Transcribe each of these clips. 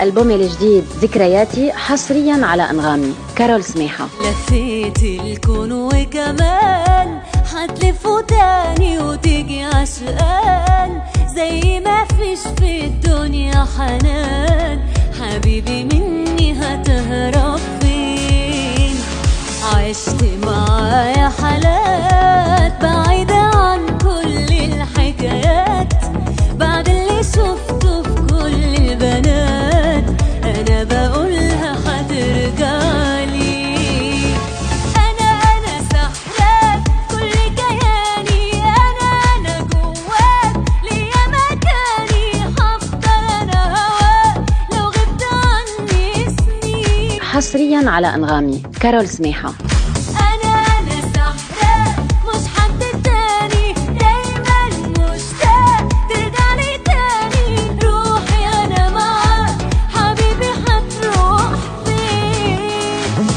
ألبومي الجديد ذكرياتي حصريا على أنغامي كارول سميحة لفيت الكون وكمان حتلف تاني وتيجي عشقان زي ما فيش في الدنيا حنان حبيبي مني هتهرب فين عشت معايا حالات بعيدة عن كل الحكايات بعد اللي شفته في كل البنات انا بقولها هترجعلي انا انا سحران كل كياني انا انا جواك ليا مكاني هفضل انا هواك لو غبت عني سنين حصريا على أنغامي كارول سميحة أنا أنا سحران مش حد تاني دايما مشتاق ترجعلي تاني روحي أنا معاك حبيبي هتروح فين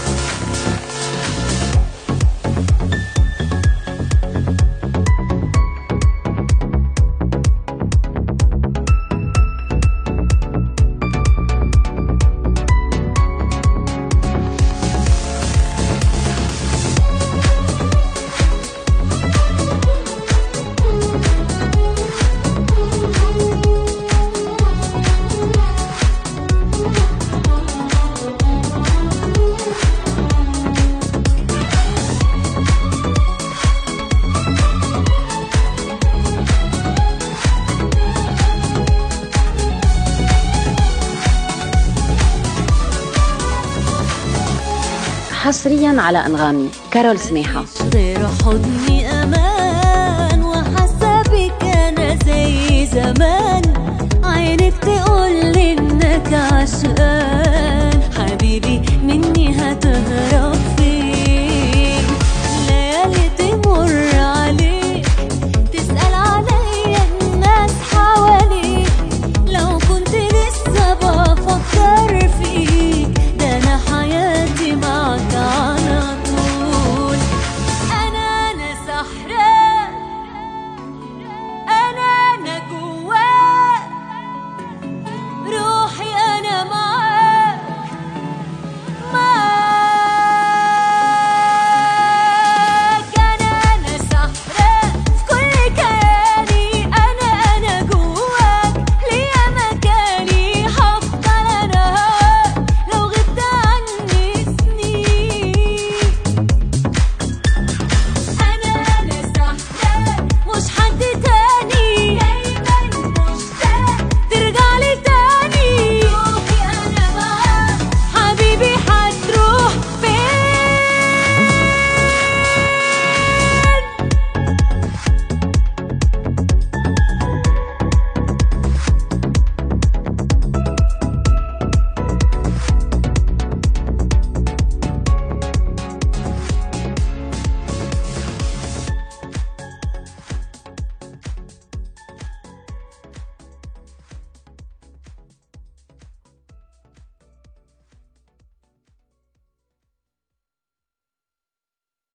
حصريا على أنغامي كارول سميحة غير حضني امان وحاسه بك انا زي زمان عينك تقول انك عشقان حبيبي مني هت